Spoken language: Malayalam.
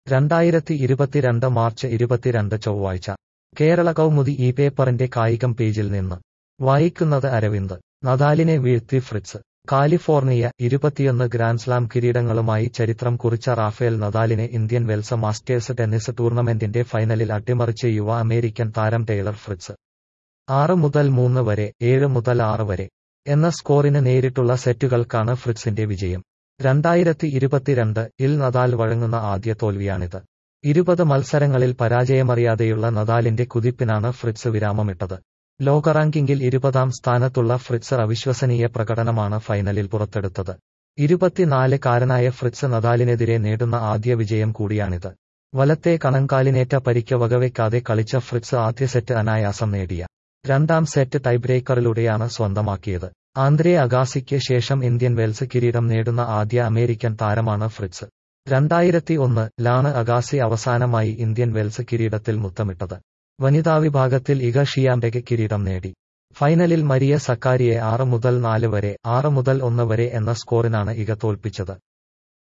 രണ്ടായിരത്തി ഇരുപത്തിരണ്ട് മാർച്ച് ഇരുപത്തിരണ്ട് ചൊവ്വാഴ്ച കേരള കൗമുദി ഈ പേപ്പറിന്റെ കായികം പേജിൽ നിന്ന് വായിക്കുന്നത് അരവിന്ദ് നദാലിനെ വീഴ്ത്തി ഫ്രിറ്റ്സ് കാലിഫോർണിയ ഇരുപത്തിയൊന്ന് ഗ്രാൻഡ്സ്ലാം കിരീടങ്ങളുമായി ചരിത്രം കുറിച്ച റാഫേൽ നദാലിനെ ഇന്ത്യൻ വെൽസ് മാസ്റ്റേഴ്സ് ടെന്നീസ് ടൂർണമെന്റിന്റെ ഫൈനലിൽ അട്ടിമറിച്ച് യുവ അമേരിക്കൻ താരം ടൈലർ ഫ്രിറ്റ്സ് ആറ് മുതൽ മൂന്ന് വരെ ഏഴ് മുതൽ ആറ് വരെ എന്ന സ്കോറിന് നേരിട്ടുള്ള സെറ്റുകൾക്കാണ് ഫ്രിറ്റ്സിന്റെ വിജയം രണ്ടായിരത്തി ഇരുപത്തിരണ്ട് ഇൽ നദാൽ വഴങ്ങുന്ന ആദ്യ തോൽവിയാണിത് ഇരുപത് മത്സരങ്ങളിൽ പരാജയമറിയാതെയുള്ള നദാലിന്റെ കുതിപ്പിനാണ് ഫ്രിറ്റ്സ് വിരാമമിട്ടത് ലോക റാങ്കിങ്ങിൽ ഇരുപതാം സ്ഥാനത്തുള്ള ഫ്രിറ്റ്സ് അവിശ്വസനീയ പ്രകടനമാണ് ഫൈനലിൽ പുറത്തെടുത്തത് ഇരുപത്തിനാല് കാരനായ ഫ്രിറ്റ്സ് നദാലിനെതിരെ നേടുന്ന ആദ്യ വിജയം കൂടിയാണിത് വലത്തെ കണങ്കാലിനേറ്റ പരിക്ക് വകവെക്കാതെ കളിച്ച ഫ്രിറ്റ്സ് ആദ്യ സെറ്റ് അനായാസം നേടിയ രണ്ടാം സെറ്റ് ടൈബ്രേക്കറിലൂടെയാണ് സ്വന്തമാക്കിയത് ആന്ദ്രേ അഗാസിക്ക് ശേഷം ഇന്ത്യൻ വെൽസ് കിരീടം നേടുന്ന ആദ്യ അമേരിക്കൻ താരമാണ് ഫ്രിറ്റ്സ് രണ്ടായിരത്തി ഒന്ന് ലാണ് അഗാസി അവസാനമായി ഇന്ത്യൻ വെൽസ് കിരീടത്തിൽ മുത്തമിട്ടത് വനിതാ വിഭാഗത്തിൽ ഇഗ ഷിയാംബെക്ക് കിരീടം നേടി ഫൈനലിൽ മരിയ സക്കാരിയെ ആറ് മുതൽ നാല് വരെ ആറ് മുതൽ ഒന്ന് വരെ എന്ന സ്കോറിനാണ് ഇഗ തോൽപ്പിച്ചത്